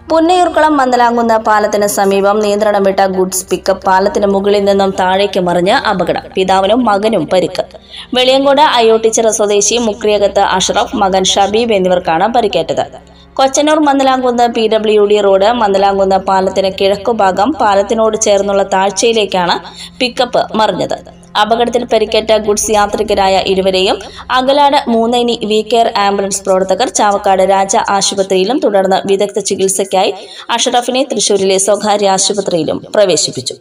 പുന്നയൂർക്കുളം മന്ദലാങ്കുന്ന പാലത്തിന് സമീപം നിയന്ത്രണം വിട്ട ഗുഡ്സ് പിക്കപ്പ് പാലത്തിന് മുകളിൽ നിന്നും താഴേക്ക് മറിഞ്ഞ് അപകടം പിതാവിനും മകനും പരിക്ക് വെളിയങ്കോട് അയോട്ടിച്ചിറ സ്വദേശി മുക്രിയകത്ത് അഷ്റഫ് മകൻ ഷബീബ് എന്നിവർക്കാണ് പരിക്കേറ്റത് Kochanoor Mandalamkunnu P W D road Mandalamkunnu പാലത്തിന് കിഴക്കുഭാഗം പാലത്തിനോട് ചേർന്നുള്ള താഴ്ചയിലേക്കാണ് പിക്കപ്പ് മറിഞ്ഞത് അപകടത്തിൽ പരിക്കേറ്റ ഗുഡ്സ് യാത്രികരായ ഇരുവരെയും Akalad Moonnaini we care ambulance പ്രവർത്തകർ ചാവക്കാട് രാജ ആശുപത്രിയിലും തുടർന്ന് വിദഗ്ധ ചികിത്സയ്ക്കായി അഷറഫിനെ തൃശൂരിലെ സ്വകാര്യ ആശുപത്രിയിലും പ്രവേശിപ്പിച്ചു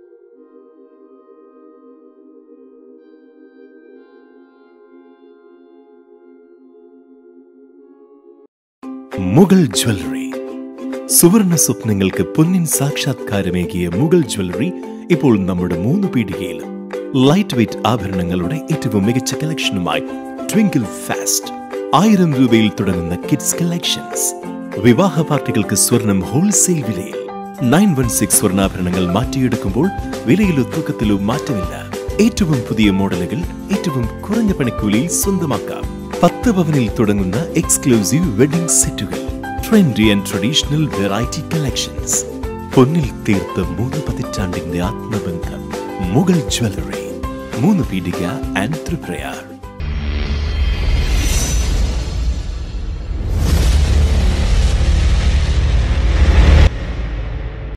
മുഗൾ ജ്വല്ലറി സുവർണ സ്വപ്നങ്ങൾക്ക് പൊന്നിൻ സാക്ഷാത്കാരമേകിയ മുഗൾ ജ്വല്ലറി ഇപ്പോൾ നമ്മുടെ മൂന്ന് പീടികയിലും ലൈറ്റ് വെയ്റ്റ് ആഭരണങ്ങളുടെ ഏറ്റവും മികച്ച കളക്ഷനുമായി ട്വിങ്കിൾ ഫാസ്റ്റ് ആയിരം രൂപയിൽ തുടങ്ങുന്ന കിഡ്സ് കളക്ഷൻസ് വിവാഹ പാർട്ടികൾക്ക് സ്വർണം ഹോൾസെയിൽ വിലയിൽ നയൻ വൺ സിക്സ് സ്വർണ്ണാഭരണങ്ങൾ മാറ്റിയെടുക്കുമ്പോൾ വിലയിലോ തൂക്കത്തിലോ മാറ്റമില്ല ഏറ്റവും പുതിയ മോഡലുകൾ ഏറ്റവും കുറഞ്ഞ പണിക്കൂലിയിൽ സ്വന്തമാക്കാം പത്ത് പവനിൽ തുടങ്ങുന്ന എക്സ്ക്ലൂസീവ് വെഡിംഗ് സെറ്റുകൾ trendy and traditional variety collections പൊന്നിൽ തീർത്ത മൂന്ന് പതിറ്റാണ്ടിന്റെ ആത്മബന്ധം മുഗൾ ജ്വല്ലറി മൂന്ന് പീടിക ആൻഡ് ത്രിപ്രയാർ